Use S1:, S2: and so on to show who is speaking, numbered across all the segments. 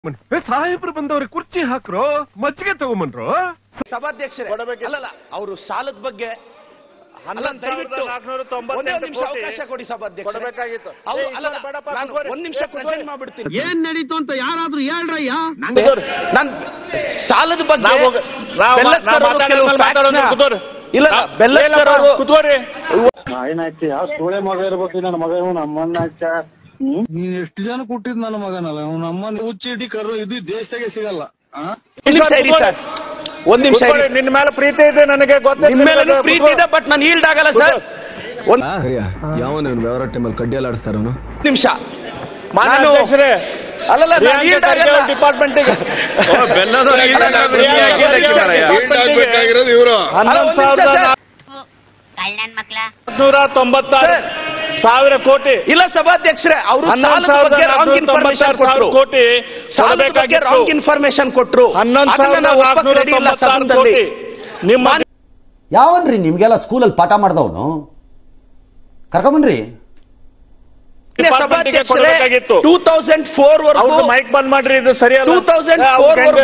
S1: ಏ, ಸಾಹೇಬ್ರು ಬಂದವ್ರಿಗೆ ಕುರ್ಚಿ ಹಾಕ್ರೋ ಮಜ್ಜಿಗೆ ತಗೊಂಬನ್ರು
S2: ಸಭಾಧ್ಯಕ್ಷರೇ
S3: ಕೊಡಬೇಕಿತ್ತು.
S2: ಅಲ್ಲಲ್ಲ ಅವರು ಸಾಲದ ಬಗ್ಗೆ ಅಲ್ಲ,
S3: ಹನ್ನೊಂದು
S2: ದಯವಿಟ್ಟು
S3: ಸಾವಿರದ ನಾಲ್ಕುನೂರ ತೊಂಬತ್ತೆಂಟು
S2: ಒಂದೇ ಒಂದು ನಿಮಿಷ
S3: ಕೋಟಿ
S2: ಅವಕಾಶ ಕೊಡಿ ಸಭಾಧ್ಯಕ್ಷ
S3: ಕೊಡಬೇಕಾಗಿತ್ತು.
S2: ಅವ್ರು
S3: ಏ,
S2: ಅಲ್ಲಲ್ಲ,
S3: ಬೇಡಪ್ಪ,
S2: ನಾನು
S3: ಕೂತ್ಕೊಳ್ಳಿ.
S2: ಒಂದ್ ನಿಮಿಷ
S3: ಏ, ಕೂತ್ಕೊಳ್ಳಿ.
S2: ಪ್ರೆಸೆಂಟ್ ಮಾಡ್ಬಿಡ್ತೀನಿ
S4: ಏನ್ ನಡೀತು ಅಂತ ಯಾರಾದ್ರೂ ಹೇಳ್ರಯ್ಯ
S2: ನಾನು ಸಾಲದ ಬಗ್ಗೆ
S3: ನಾವು ನಾವು
S2: ಬೆಲ್ಲದ್
S3: ನಾವು
S2: ಸರ್ ಅವರು ಕೆಲವು
S3: ಮಾತಾಡೋದು
S2: facts ನ-
S3: ಕೂತ್ಕೋರಿ.
S2: ಇಲ್ಲ
S3: ನಾವು-
S2: ಬೆಲ್ಲದ್
S3: ಇಲ್ಲಪ್ಪ,
S2: ಸರ್ ಅವರು
S3: ಕೂತ್ಕೋರಿ
S5: ಏನಾಯ್ತು ಯಾವ ಸೋಳೆ ಮಗ ಇರ್ಬೇಕು ನನ್ನ ಮಗ ಇವನು ಅಮ್ಮನ್ನ ಹಚ್ಚ ನೀನ್ ಎಷ್ಟು ಜನ ಕೊಟ್ಟಿದ್ ನನ್ನ ಮಗನಲ್ಲ ಅವ್ನ ಅಮ್ಮನ ಹುಚ್ಚಿಡಿ ಕರು ಇದು ದೇಶದಾಗೆ ಸಿಗಲ್ಲ ಆ
S2: ಒಂದ್ ನಿಮಿಷ ಇರಿ ಸರ್ ಒಂದ್ ನಿಮಿಷ
S3: ಕೂತ್ಕೊಳ್ಳಿ.
S2: ಇರಿ.
S3: ನಿನ್ನ ಮೇಲೆ ಪ್ರೀತಿ ಇದೆ ನನಗೆ
S2: ನಿಮ್ಮ ಮೇಲೆ
S3: ಗೊತ್ತಿಲ್ಲ
S2: ಪ್ರೀತಿ ಇದೆ ಬಟ್ ನಾನು ಈಲ್ಡ್ ಆಗಲ್ಲ ಸರ್ ಒಂದ್
S6: ಯಾವನ ವ್ಯವಹಾರ ಟೈಮಲ್ಲಿ ಕಡ್ಡಿಯಲ್ಲಿ ಆಡಿಸ್ತಾರನು
S2: ನಿಮಿಷ
S3: ಮಾನ್ಯ
S2: ನಾನು
S3: ಅಧ್ಯಕ್ಷರೇ,
S2: ಅಲ್ಲಲ್ಲ ನಾನು
S3: ಪ್ರಿಯಾಂಕ
S2: yield
S3: ಖರ್ಗೆ
S2: ಆಗಲ್ಲ.
S3: ಅವ್ರ ಡಿಪಾರ್ಟ್ಮೆಂಟಿಗೆ
S6: ಬೆಲ್ಲದವ್ರು yield ಆಗಲ್ಲ,
S3: ಪ್ರಿಯಾಂಕ ಖರ್ಗೆ ಅವ್ರ ಡಿಪಾರ್ಟ್ಮೆಂಟಿಗೆ
S6: ಇವರು
S3: ಹನ್ನೊಂದು
S2: ಒಂದ್ ನಿಮಿಷ
S3: ಸಾವಿರದ
S2: ಸರ್.
S7: ಕಲ್ಯಾಣ್ ಮಕ್ಳ
S3: ನಾಲ್ಕುನೂರ ತೊಂಬತ್ತಾರು
S2: ಸರ್.
S3: ಸಾವಿರ ಕೋಟಿ
S2: ಇಲ್ಲ ಸಭಾಧ್ಯಕ್ಷರೇ ಅವರು
S3: ಹನ್ನೊಂದು
S2: ಸಾಲದ
S3: ಸಾವಿರದ
S2: ಬಗ್ಗೆ ರಾಂಗ್
S3: ನಾಲ್ಕುನೂರ
S2: ಇನ್ಫಾರ್ಮೇಶನ್
S3: ತೊಂಬತ್ತಾರು ಸಾವಿರ
S2: ಕೊಟ್ಟರು
S3: ಕೋಟಿ
S2: ಸಾಲದ ಬಗ್ಗೆ
S3: ಕೊಡಬೇಕಾಗಿತ್ತು.
S2: ರಾಂಗ್ ಇನ್ಫಾರ್ಮೇಶನ್ ಕೊಟ್ಟರು
S3: ಹನ್ನೊಂದು
S2: ಅದನ್ನ
S3: ಸಾವಿರದ
S2: ನಾವು ಒಪ್ಪಕ್ಕೆ
S3: ನಾಲ್ಕುನೂರ
S2: ready ಇಲ್ಲ
S3: ತೊಂಬತ್ತಾರು
S2: ಸದನದಲ್ಲಿ.
S3: ಕೋಟಿ ನಿಮ್ಮ
S8: ಯಾವನ್ರಿ ನಿಮ್ಗೆಲ್ಲ ಸ್ಕೂಲಲ್ಲಿ ಪಾಠ ಮಾಡ್ದವನು ಕರ್ಕೊಂಬನ್ರಿ
S3: ಡಿಪಾರ್ಟ್ಮೆಂಟಿಗೆ ಕೊಡಬೇಕಾಗಿತ್ತು.
S2: 2004 ವರೆಗೂ
S3: ಅವ್ರದ್ದು ಮೈಕ್ ಬಂದ್ ಮಾಡ್ರಿ ಇದು ಸರಿಯಲ್ಲ
S2: 2004 ವರೆಗೂ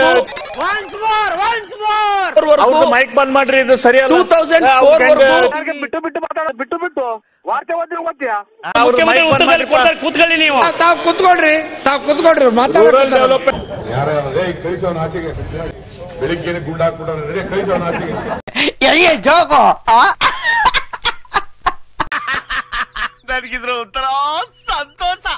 S3: ಅವ್ರದ್ದು ಮೈಕ್ ಬಂದ್ ಮಾಡ್ರಿ ಇದು ಸರಿಯಲ್ಲ
S2: 2004 ವರೆಗೂ
S5: ಬಿಟ್ಟು ಬಿಟ್ಟು ಮಾತಾಡ ಬಿಟ್ಟು ಬಿಟ್ಟು ವಾರ್ತೆ ಓದಿ ಓದ್ತೀಯಾ
S3: ಅವ್ರು mic ಬಂದ್ ಮಾಡ್ರಿ.
S2: ಕೂತ್ಕೊಳ್ಳಿ ನೀವು
S3: ತಾವ್ ಕುತ್ಕೊಳ್ರಿ ತಾವ್ ಕುತ್ಕೊಳ್ರಿ ರೂರಲ್ ಡೆವಲಪ್ಮೆಂಟ್
S9: ಯಾರ ಕಳಿಸೋಣ ಆಚೆಗೆ ಬೆಳಿಗ್ಗೆ ಗುಂಡ ಹಾಕ್ಬಿಡೋಣ ಕಳಿಸೋಣ ಆಚೆಗೆ
S1: ನನಗಿದ್ರ ಒಂಥರ ಸಂತೋಷ